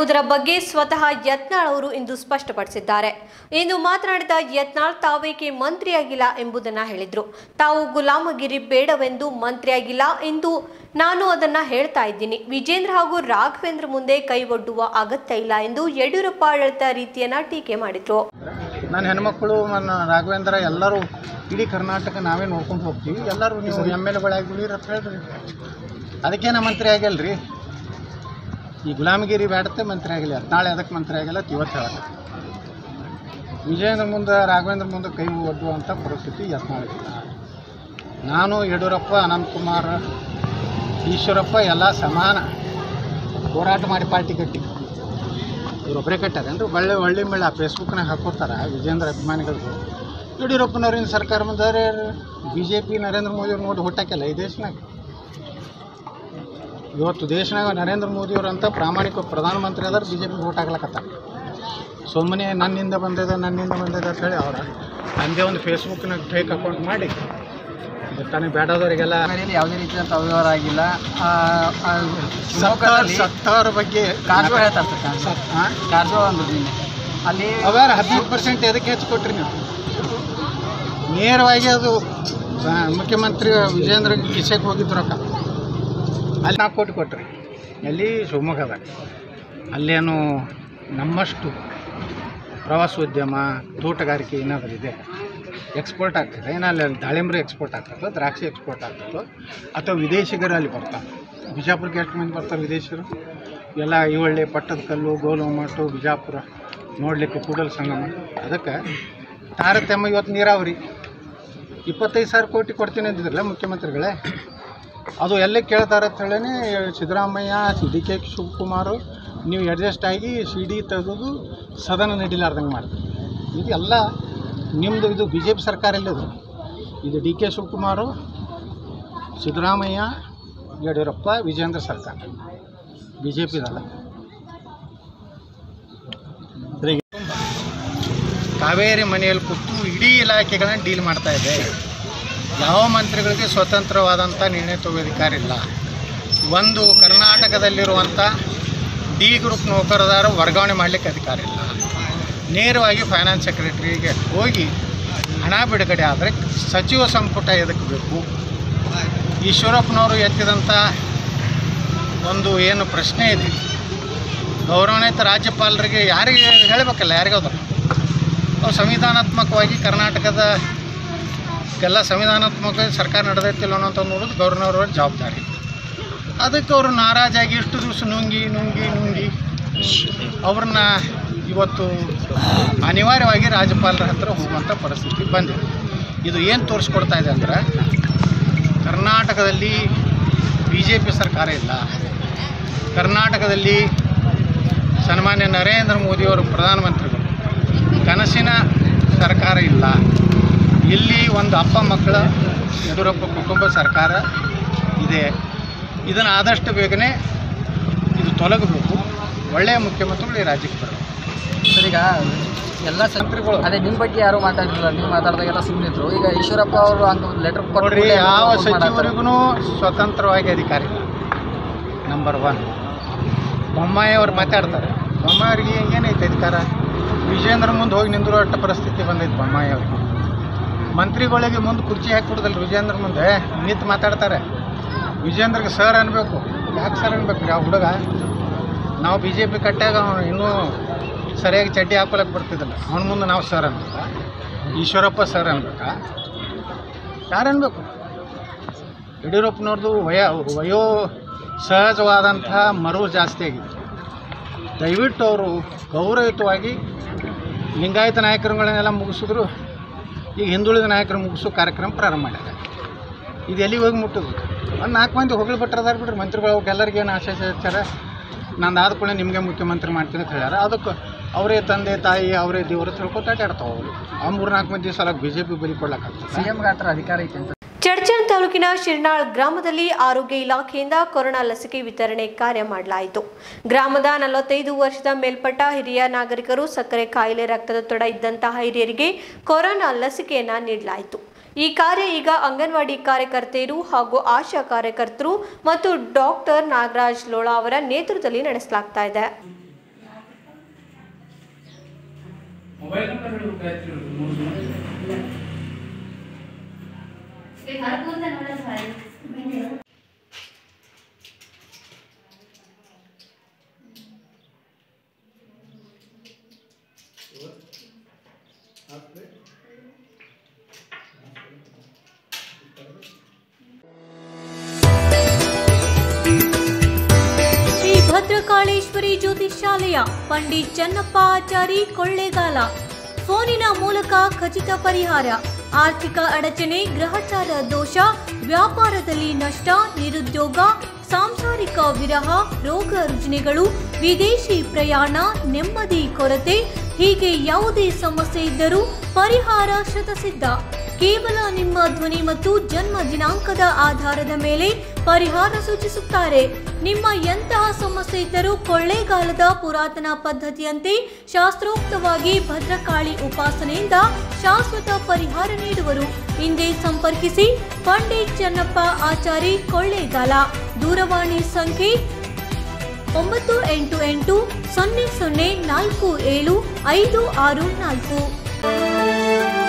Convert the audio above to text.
ಎಂಬುದರ ಬಗ್ಗೆ ಸ್ವತಃ ಯತ್ನಾಳ್ ಅವರು ಇಂದು ಸ್ಪಷ್ಟಪಡಿಸಿದ್ದಾರೆ ಇಂದು ಮಾತನಾಡಿದ ಯತ್ನಾಳ್ ತಾವೇಕೆ ಮಂತ್ರಿಯಾಗಿಲ್ಲ ಎಂಬುದನ್ನ ಹೇಳಿದ್ರು ತಾವು ಗುಲಾಮಗಿರಿ ಬೇಡವೆಂದು ಮಂತ್ರಿಯಾಗಿಲ್ಲ ಎಂದು ನಾನು ಅದನ್ನ ಹೇಳ್ತಾ ಇದ್ದೀನಿ ವಿಜೇಂದ್ರ ಹಾಗೂ ರಾಘವೇಂದ್ರ ಮುಂದೆ ಕೈ ಒಡ್ಡುವ ಅಗತ್ಯ ಇಲ್ಲ ಎಂದು ಯಡಿಯೂರಪ್ಪ ಆಡಳಿತ ರೀತಿಯನ್ನ ಟೀಕೆ ಮಾಡಿದ್ರು ನನ್ನ ಹೆಣ್ಮಕ್ಳು ನನ್ನ ರಾಘವೇಂದ್ರ ಎಲ್ಲರೂ ಇಡೀ ಕರ್ನಾಟಕ ನಾವೇ ನೋಡ್ಕೊಂಡು ಹೋಗ್ತೀವಿ ಎಲ್ಲರೂ ನೀವು ಎಮ್ ಎಲ್ ಎಗಳಾಗಿ ಬಿಡಿರಿ ಅಂತ ಹೇಳ್ರಿ ಅದಕ್ಕೆ ನಾ ಮಂತ್ರಿ ಆಗಿಲ್ಲ ರೀ ಈ ಗುಲಾಮಗಿರಿ ಬೇಡತ್ತೆ ಮಂತ್ರಿ ಆಗಿಲ್ಲ ನಾಳೆ ಅದಕ್ಕೆ ಮಂತ್ರಿ ಆಗಿಲ್ಲ ಅಂತ ಇವತ್ತು ಹೇಳಕ್ಕೆ ವಿಜಯೇಂದ್ರ ಮುಂದೆ ರಾಘವೇಂದ್ರ ಮುಂದೆ ಕೈ ಒಡ್ಡುವಂಥ ಪರಿಸ್ಥಿತಿ ಯತ್ನಾಳಿಲ್ಲ ನಾನು ಯಡಿಯೂರಪ್ಪ ಅನಂತಕುಮಾರ್ ಈಶ್ವರಪ್ಪ ಎಲ್ಲ ಸಮಾನ ಹೋರಾಟ ಮಾಡಿ ಪಾರ್ಟಿ ಕಟ್ಟಿ ಇವರೊಬ್ಬರೇ ಕಟ್ಟಾರೇನ್ರಿ ಒಳ್ಳೆ ಒಳ್ಳೆ ಮೇಳ ಫೇಸ್ಬುಕ್ನಾಗ ಹಾಕೋತಾರ ವಿಜೇಂದ್ರ ಅಭಿಮಾನಿಗಳು ಯಡಿಯೂರಪ್ಪನವ್ರಿನ ಸರ್ಕಾರ ಬಂದರೆ B J P Narendra Modi ಅವ್ರು ನೋಡಿ ಹುಟ್ಟಾಕಿಲ್ಲ ಈ ದೇಶನಾಗ ಇವತ್ತು ದೇಶನಾಗ ನರೇಂದ್ರ ಮೋದಿಯವ್ರು ಅಂತ ಪ್ರಾಮಾಣಿಕ ಪ್ರಧಾನಮಂತ್ರಿ ಅದಾರ ಬಿ ಜೆ ಪಿ ಓಟ್ ಹಾಕ್ಲಕತ್ತಾರ ಸುಮ್ಮನೆ ನನ್ನಿಂದ ಬಂದಿದೆ ನನ್ನಿಂದ ಬಂದಿದೆ ಅಂತ ಹೇಳಿ ಅವ್ರ ಹಂಗೆ ಒಂದು ಫೇಸ್ಬುಕ್ನಾಗ ಫೇಕ್ ಅಕೌಂಟ್ ಮಾಡಿ ತನಗೆ ಬೇಡದವರಿಗೆಲ್ಲ ಮನೆಯಲ್ಲಿ ಯಾವುದೇ ರೀತಿಯಾದಂಥ ಅವ್ಯವಹಾರ ಆಗಿಲ್ಲ ಆ, ಆ, ಸತ್ತವರ ಶಿವಮೊಗ್ಗದಲ್ಲಿ ಸತ್ತವರ ಬಗ್ಗೆ ಕಾರಜೋಳ ಹೇಳ್ತಾರೆ ಸರ್ ಕಾರಜೋಳ. ಸತ್- ಹಾಂ ಕಾರಜೋಳ ಅಂದ್ರು ನಿನ್ನೆ ಅಲ್ಲಿ ಅವ್ಯಾರ ಹದಿನೈದು ಪರ್ಸೆಂಟ್ ಎದಕ್ಕೆ ಹೆಚ್ಚು ಕೊಟ್ರಿ ನೀವು ನೇರವಾಗಿ ಅದು ಆ, ಮುಖ್ಯಮಂತ್ರಿ ವಿಜೇಂದ್ರ ಕಿಸೆಗೆ ಹೋಗಿದ್ದು ರೊಕ್ಕ ಅಲ್ಲಿ ನಾಲ್ಕು ಕೋಟಿ ಕೊಟ್ರಿ ಎಲ್ಲಿ ಶಿವಮೊಗ್ಗದಾಗ ಅಲ್ಲೇನು ನಮ್ಮಷ್ಟು ಪ್ರವಾಸೋದ್ಯಮ ತೋಟಗಾರಿಕೆ ಏನಾದರೂ ಇದೆ ಎಕ್ಸ್ಪೋರ್ಟ್ ಆಗ್ತದೆ ಏನೋ ಅಲ್ಲಿ ದಾಳಿಂಬ್ರಿ ಎಕ್ಸ್ಪೋರ್ಟ್ ಆಗ್ತದೆ ದ್ರಾಕ್ಷಿ ಎಕ್ಸ್ಪೋರ್ಟ್ ಆಗ್ತದೆ ಅಥವಾ ವಿದೇಶಿಗರು ಅಲ್ಲಿ ಬರ್ತಾರೆ ಬಿಜಾಪುರಕ್ಕೆ ಎಷ್ಟು ಮಂದಿ ಬರ್ತಾರೆ ವಿದೇಶಿಗರು ಎಲ್ಲ ಇವಳ್ಳಿ ಪಟ್ಟದ ಕಲ್ಲು ಗೋಲುಮಟ್ಟು ಬಿಜಾಪುರ ನೋಡಲಿಕ್ಕೆ ಕೂಡಲ ಸಂಗಮ ಅದಕ್ಕೆ ತಾರತಮ್ಯ ಇವತ್ತು ನೀರಾವರಿ ಇಪ್ಪತ್ತೈದು ಸಾವಿರ ಕೋಟಿ ಕೊಡ್ತೀನಿ ಅಂದಿದ್ರಲ್ಲ ಮುಖ್ಯಮಂತ್ರಿಗಳೇ ಅದು ಎಲ್ಲೇ ಕೇಳ್ತಾರೆ ಅಂತ ಹೇಳೇ ಸಿದ್ದರಾಮಯ್ಯ ಡಿ ಕೆ ಶಿವಕುಮಾರ್ ನೀವು ಅಡ್ಜಸ್ಟ್ ಆಗಿ ಸಿ ಡಿ ತೆಗೆದು ಸದನ ನಡಿಲಾರ್ದಂಗೆ ಮಾಡ್ತೀವಿ ಇದು ಎಲ್ಲ ನಿಮ್ಮದು ಇದು ಬಿ ಜೆ ಪಿ ಸರ್ಕಾರ ಇಲ್ಲದು ಇದು ಡಿ ಕೆ ಶಿವಕುಮಾರು ಸಿದ್ದರಾಮಯ್ಯ ಯಡಿಯೂರಪ್ಪ ವಿಜೇಂದ್ರ ಸರ್ಕಾರ ಬಿ ಜೆ ಪಿದಲ್ಲ ಕಾವೇರಿ ಮನೆಯಲ್ಲಿ ಕೂತು ಇಡೀ ಇಲಾಖೆಗಳನ್ನ ಡೀಲ್ ಮಾಡ್ತಾ ಇದೆ ಯಾವ ಮಂತ್ರಿಗಳಿಗೆ ಸ್ವತಂತ್ರವಾದಂಥ ನಿರ್ಣಯ ತಗೋ ಅಧಿಕಾರ ಇಲ್ಲ ಒಂದು ಕರ್ನಾಟಕದಲ್ಲಿರುವಂಥ ಡಿ ಗ್ರೂಪ್ ನೌಕರದಾರ ವರ್ಗಾವಣೆ ಮಾಡಲಿಕ್ಕೆ ಅಧಿಕಾರ ಇಲ್ಲ ನೇರವಾಗಿ ಫೈನಾನ್ಸ್ ಸೆಕ್ರೆಟರಿಗೆ ಹೋಗಿ ಹಣ ಬಿಡುಗಡೆ ಆದರೆ ಸಚಿವ ಸಂಪುಟ ಎದಕ್ಕೆ ಬೇಕು ಈಶ್ವರಪ್ಪನವರು ಎತ್ತಿದಂಥ ಒಂದು ಏನು ಪ್ರಶ್ನೆ ಇದೆ ಗೌರವಾನ್ವಿತ ರಾಜ್ಯಪಾಲರಿಗೆ ಯಾರಿಗೆ ಹೇಳಬೇಕಲ್ಲ ಯಾರಿಗಾದ್ರು ಅವ್ರು ಸಂವಿಧಾನಾತ್ಮಕವಾಗಿ ಕರ್ನಾಟಕದ ಎಲ್ಲ ಸಂವಿಧಾನಾತ್ಮಕ ಸರ್ಕಾರ ನಡೆದೈತಿಲ್ಲ ಅನ್ನೋಂಥ ನೋಡೋದು ಗೌರ್ನರ್ ಜವಾಬ್ದಾರಿ ಅದಕ್ಕೆ ಅವರು ನಾರಾಜಾಗಿ ಇಷ್ಟು ದಿವಸ ನುಂಗಿ ನುಂಗಿ ನುಂಗಿ ಅವ್ರನ್ನ ಇವತ್ತು ಅನಿವಾರ್ಯವಾಗಿ ರಾಜ್ಯಪಾಲರ ಹತ್ರ ಹೋಗುವಂಥ ಪರಿಸ್ಥಿತಿ ಬಂದಿದೆ ಇದು ಏನು ತೋರಿಸ್ಕೊಡ್ತಾ ಇದೆ ಅಂದ್ರೆ ಕರ್ನಾಟಕದಲ್ಲಿ ಬಿ ಜೆ ಪಿ ಸರ್ಕಾರ ಇಲ್ಲ ಕರ್ನಾಟಕದಲ್ಲಿ ಸನ್ಮಾನ್ಯ ನರೇಂದ್ರ ಮೋದಿಯವರು ಪ್ರಧಾನಮಂತ್ರಿಗಳು ಕನಸಿನ ಸರ್ಕಾರ ಇಲ್ಲ ಇಲ್ಲಿ ಒಂದು ಅಪ್ಪ ಮಕ್ಕಳ ಯಡಿಯೂರಪ್ಪ ಕುಟುಂಬ ಸರ್ಕಾರ ಇದೆ ಇದನ್ನು ಆದಷ್ಟು ಬೇಗನೆ ಇದು ತೊಲಗಬೇಕು ಒಳ್ಳೆಯ ಮುಖ್ಯಮಂತ್ರಿಗಳು ಈ ರಾಜ್ಯಕ್ಕೆ ಬರಬೇಕು ಸರ್ ಈಗ ಎಲ್ಲ ಮಂತ್ರಿಗಳು. ಅದೇ ನಿಮ್ಮ ಬಗ್ಗೆ ಯಾರು ಮಾತಾಡಿರಲಿಲ್ಲ ನೀವು ಮಾತಾಡಿದಾಗೆಲ್ಲ ಸುಮ್ಮನಿದ್ರು ಈಗ ಈಶ್ವರಪ್ಪ ಅವರು ಹಂಗೆ ಲೆಟರ್ ನೋಡ್ರಿ ಯಾವ ಸಚಿವರಿಗೂ ಸ್ವತಂತ್ರವಾಗಿ ಅಧಿಕಾರ ಇಲ್ಲ ನಂಬರ್ ಒನ್ ಬೊಮ್ಮಾಯಿ ಅವ್ರು ಮಾತಾಡ್ತಾರೆ ಬೊಮ್ಮಾಯಿ ಅವ್ರಿಗೆ ಏನೈತೆ ಅಧಿಕಾರ ವಿಜೇಂದ್ರ ಮುಂದೆ ಹೋಗಿ ನಿಂದಿರೋ ಅಟ್ಟ ಪರಿಸ್ಥಿತಿ ಬಂದೈತೆ ಬೊಮ್ಮಾಯಿ ಅವ್ರಿಗೆ ಮಂತ್ರಿಗಳಿಗೆ ಮುಂದೆ ಕುರ್ಚಿ ಹಾಕಿ ಕೊಡೋದಲ್ಲ ವಿಜೇಂದ್ರ ಮುಂದೆ ನಿಂತು ಮಾತಾಡ್ತಾರೆ ವಿಜೇಂದ್ರಗೆ ಸರ್ ಅನ್ಬೇಕು ಯಾಕೆ ಸರ್ ಅನ್ಬೇಕು ಯಾವ ಹುಡುಗ ನಾವು ಬಿ ಜೆ ಪಿ ಕಟ್ಟಾಗ ಅವನು ಇನ್ನೂ ಸರಿಯಾಗಿ ಚಡ್ಡಿ ಹಾಕೊಳಕ್ಕೆ ಬರ್ತಿದ್ದಿಲ್ಲ ಅವನ ಮುಂದೆ ನಾವು ಸರ್ ಅನ್ಬೇಕಾ ಈಶ್ವರಪ್ಪ ಸರ್ ಅನ್ಬೇಕಾ ಯಾರು ಅನ್ಬೇಕು ಯಡಿಯೂರಪ್ಪನವ್ರದ್ದು ವಯ ವಯೋ ಸಹಜವಾದಂಥ ಮರವು ಜಾಸ್ತಿ ಆಗಿದೆ ದಯವಿಟ್ಟು ಅವರು ಗೌರವಯುತವಾಗಿ ಲಿಂಗಾಯತ ನಾಯಕರುಗಳನ್ನೆಲ್ಲ ಮುಗಿಸಿದ್ರು ಈಗ ಹಿಂದುಳಿದ ನಾಯಕರು ಮುಗಿಸೋ ಕಾರ್ಯಕ್ರಮ ಪ್ರಾರಂಭ ಮಾಡ್ಯಾರ ಇದು ಎಲ್ಲಿಗೆ ಹೋಗಿ ಮುಟ್ಟುದು ಒಂದು ನಾಲ್ಕು ಮಂದಿ ಹೊಗಳು ಬಿಟ್ಟರದಾರ ಬಿಡ್ರಿ ಮಂತ್ರಿಗಳು ಅವ್ಕೆ ಎಲ್ಲರಿಗೆ ಏನು ಆಶೆ ಹಚ್ಚಾರ ನಂದು ಆದ ಕೂಡಲೇ ನಿಮಗೆ ಮುಖ್ಯಮಂತ್ರಿ ಮಾಡ್ತೀನಿ ಅಂತ ಹೇಳ್ಯಾರ ಅದಕ್ಕೆ ಅವರೇ ತಂದೆ ತಾಯಿ ಅವರೇ ದೇವರು ತಿಳ್ಕೊತ ಅಡ್ಡಾಡ್ತಾವೆ ಅವರು ಆ ಮೂರು ನಾಲ್ಕು ಮಂದಿ ಸಲ ಬಿ ಜೆ ಪಿ ಬಲಿ ಕೊಡ್ಲಕ್ಕಾಗ್ತದೆ ಸಿ ಎಂ ಗಾತ್ರ ಅಧಿಕಾರ ಐತೆ ಅಂತ ಚಡ್ಚನ್ ತಾಲೂಕಿನ ಶಿರ್ನಾಳ್ ಗ್ರಾಮದಲ್ಲಿ ಆರೋಗ್ಯ ಇಲಾಖೆಯಿಂದ ಕೊರೋನಾ ಲಸಿಕೆ ವಿತರಣೆ ಕಾರ್ಯ ಮಾಡಲಾಯಿತು ಗ್ರಾಮದ ನಲವತ್ತೈದು ವರ್ಷದ ಮೇಲ್ಪಟ್ಟ ಹಿರಿಯ ನಾಗರಿಕರು ಸಕ್ಕರೆ ಕಾಯಿಲೆ ರಕ್ತದೊತ್ತಡ ಇದ್ದಂತಹ ಹಿರಿಯರಿಗೆ ಕೊರೋನಾ ಲಸಿಕೆಯನ್ನ ನೀಡಲಾಯಿತು ಈ ಕಾರ್ಯ ಈಗ ಅಂಗನವಾಡಿ ಕಾರ್ಯಕರ್ತೆಯರು ಹಾಗೂ ಆಶಾ ಕಾರ್ಯಕರ್ತರು ಮತ್ತು ಡಾಕ್ಟರ್ ನಾಗರಾಜ್ ಲೋಳಾ ಅವರ ನೇತೃತ್ವದಲ್ಲಿ ನಡೆಸಲಾಗ್ತಾ ಇದೆ ಮೊಬೈಲ್ ನಂಬರ್ ಹೇಳು ಗಾಯತ್ರಿ ಅವ್ರದ್ದು, ಮೂರು ಜನ. ಶ್ರೀ ಭದ್ರಕಾಳೇಶ್ವರಿ ಜ್ಯೋತಿಷಾಲಯ ಪಂಡಿತ್ ಚನ್ನಪ್ಪ ಆಚಾರಿ ಕೊಳ್ಳೇಗಾಲ ಫೋನಿನ ಮೂಲಕ ಖಚಿತ ಪರಿಹಾರ ಆರ್ಥಿಕ ಅಡಚಣೆ ಗ್ರಹಚಾರ ದೋಷ ವ್ಯಾಪಾರದಲ್ಲಿ ನಷ್ಟ ನಿರುದ್ಯೋಗ ಸಾಂಸಾರಿಕ ವಿರಹ ರೋಗ ರುಜಿನಗಳು ವಿದೇಶಿ ಪ್ರಯಾಣ ನೆಮ್ಮದಿ ಕೊರತೆ ಹೀಗೆ ಯಾವುದೇ ಸಮಸ್ಯೆ ಇದ್ದರೂ ಪರಿಹಾರ ಶತಸಿದ್ಧ ಕೇವಲ ನಿಮ್ಮ ಧ್ವನಿ ಮತ್ತು ಜನ್ಮ ದಿನಾಂಕದ ಆಧಾರದ ಮೇಲೆ ಪರಿಹಾರ ಸೂಚಿಸುತ್ತಾರೆ ನಿಮ್ಮ ಎಂತಹ ಸಮಸ್ಯೆ ಇದ್ದರೂ ಕೊಳ್ಳೇಗಾಲದ ಪುರಾತನ ಪದ್ಧತಿಯಂತೆ ಶಾಸ್ತ್ರೋಕ್ತವಾಗಿ ಭದ್ರಕಾಳಿ ಉಪಾಸನೆಯಿಂದ ಶಾಶ್ವತ ಪರಿಹಾರ ನೀಡುವರು ಹಿಂದೆ ಸಂಪರ್ಕಿಸಿ ಪಂಡಿತ್ ಚನ್ನಪ್ಪ ಆಚಾರಿ ಕೊಳ್ಳೇಗಾಲ ದೂರವಾಣಿ ಸಂಖ್ಯೆ ಒಂಬತ್ತು ಎಂಟು ಎಂಟು ಸೊನ್ನೆ ಸೊನ್ನೆ ನಾಲ್ಕು ಏಳು ಐದು ಆರು ನಾಲ್ಕು